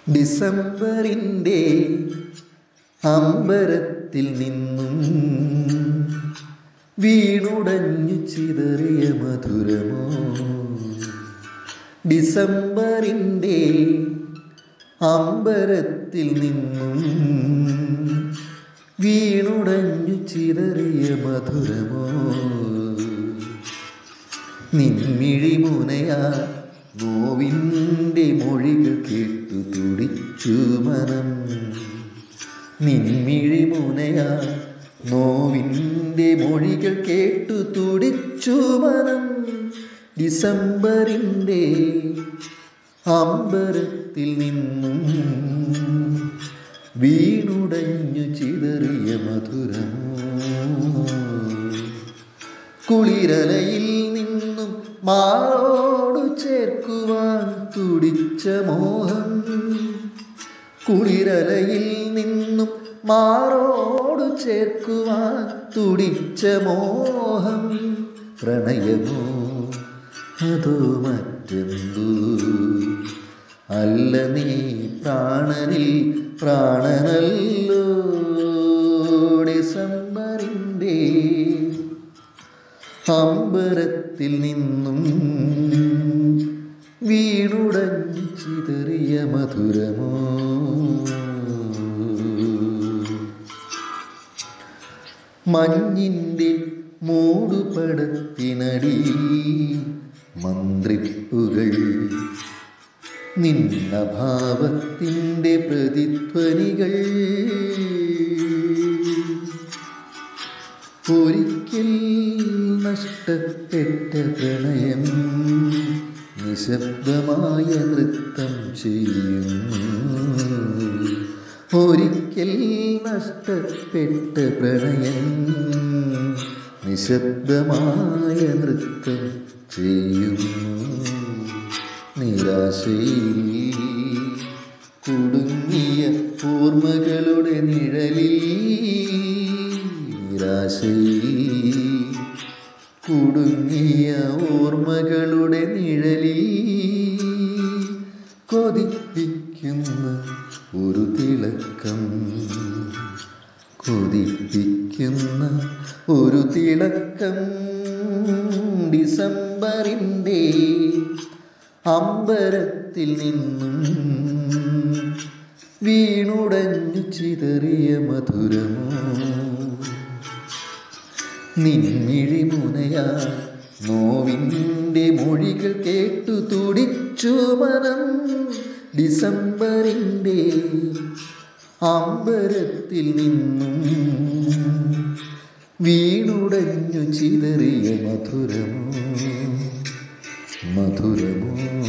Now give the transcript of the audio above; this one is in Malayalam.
ഡിസംബറിൻ്റെ അമ്പരത്തിൽ നിന്നും വീണുടഞ്ഞു ചിതറിയ മധുരമോ ഡിസംബറിൻ്റെ അമ്പരത്തിൽ നിന്നും വീണുടഞ്ഞു ചിതറിയ മധുരമോ നിൻമിഴി മുനയാ നോവിൻ്റെ മൊഴികൾ കേട്ടു തുടിച്ചു മനം നിൻമിഴി മുനയാ നോവിൻ്റെ മൊഴികൾ കേട്ടു തുടിച്ചു മനം ഡിസംബറിൻ്റെ അമ്പരത്തിൽ നിന്നും വീണുടഞ്ഞു ചിതറിയ മധുരമോ കുളിരലയിൽ നിന്നും മാറോടു ചേർക്കുവാൻ തുടിച്ച മോഹം കുളിരലയിൽ നിന്നും മാറോടു ചേർക്കുവാൻ തുടിച്ച മോഹം പ്രണയമോ അതോ മറ്റെന്തു അല്ല നീ പ്രാണനിൽ പ്രാണനല്ലോ ഡിസംബറിൻ്റെ അമ്പരത്തിൽ നിന്നും വീണുടഞ്ഞു ചിതറിയ മധുരമോ മഞ്ഞിൻ്റെ മൂടുപടത്തിനടി മന്ത്രിപ്പുകൾ നിന്ന ഭാവത്തിൻ്റെ പ്രതിധ്വനികൾ ഒരിക്കൽ നഷ്ടപ്പെട്ട പ്രണയം നിശബ്ദമായ നൃത്തം ചെയ്യുന്നു ഒരിക്കൽ നഷ്ടപ്പെട്ട പ്രണയം നിശബ്ദമായ നൃത്തം ചെയ്യുന്നു നിരാശയിൽ കുടുങ്ങിയ ഓർമ്മകളുടെ നിഴലിൽ നിരാശയിൽ കുടുങ്ങിയ ഓർമ്മകളുടെ നിഴലിൽ കൊതിപ്പിക്കുന്ന ഒരു തിളക്കം കൊതിപ്പിക്കുന്ന ഒരു തിളക്കം ഡിസംബറിൻ്റെ അമ്പരത്തിൽ നിന്നും വീണുടഞ്ഞു ചിതറിയ മധുരമോ നിൻമിഴി മുനയാ നോവിൻ്റെ മൊഴികൾ കേട്ടു തുടിച്ചു മനം ഡിസംബറിൻ്റെ അമ്പരത്തിൽ നിന്നും വീണുടഞ്ഞു ചിതറിയ മധുരമോ മധുരമോ